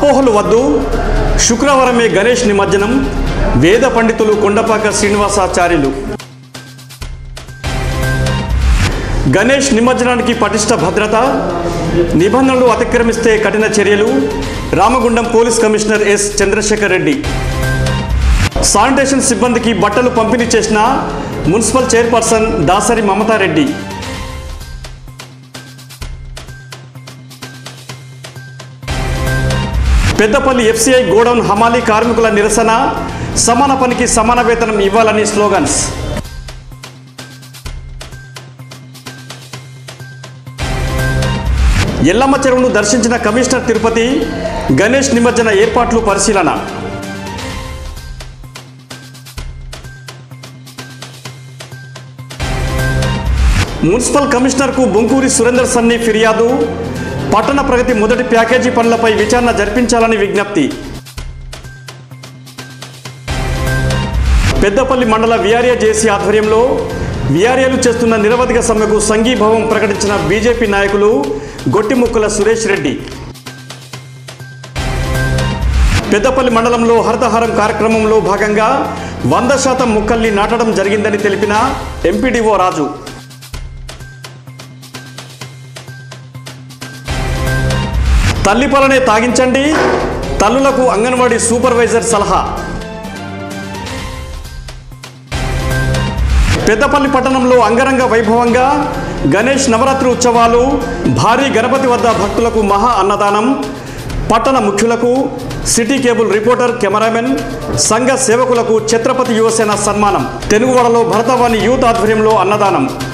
అపోహలు వద్దు శుక్రవారమే గణేష్ నిమజ్జనం వేద పండితులు కొండపాక శ్రీనివాసాచార్యులు గణేష్ నిమజ్జనానికి పటిష్ట భద్రత నిబంధనలు అతిక్రమిస్తే కఠిన చర్యలు Ramagundam police commissioner S Chandrasekhar Reddy sanitation సిబ్బందికి బట్టలు పంపిణీ చేసిన municipal chairperson Dasari Mamatha Reddy Peddapalli FCI godown హమాలీ కార్మికుల నిరసన సమాన పనికి సమాన వేతనం ఇవ్వాలని స్లోగన్స్ ఎల్లమ్మ చెరువును దర్శించిన కమిషనర్ తిరుపతి గణేష్ నిమజ్జన ఏర్పాట్లు పరిశీలన మున్సిపల్ కమిషనర్కు బొంకూరి సురేందర్ సన్ని ఫిర్యాదు పట్టణ ప్రగతి మొదటి ప్యాకేజీ పనులపై విచారణ జరిపించాలని విజ్ఞప్తి పెద్దపల్లి మండల విఆర్ఏ జేసీ ఆధ్వర్యంలో విఆర్ఏలు చేస్తున్న నిరవధిక సమ్మెకు సంఘీభావం ప్రకటించిన బీజేపీ నాయకులు గొట్టిముక్కల సురేష్ రెడ్డి పెద్దపల్లి మండలంలో హరితహారం కార్యక్రమంలో భాగంగా వంద శాతం మొక్కల్ని నాటడం జరిగిందని తెలిపిన ఎంపీడీఓ రాజు తల్లిపాలనే తాగించండి తల్లులకు అంగన్వాడీ సూపర్వైజర్ సలహా పెద్దపల్లి పట్టణంలో అంగరంగ వైభవంగా గణేష్ నవరాత్రి ఉత్సవాలు భారీ గణపతి వద్ద భక్తులకు మహా అన్నదానం పట్టణ ముఖ్యులకు సిటీ కేబుల్ రిపోర్టర్ కెమెరామెన్ సంఘ సేవకులకు ఛత్రపతి యువసేన సన్మానం తెలుగువాడలో భరతవాణి యూత్ ఆధ్వర్యంలో అన్నదానం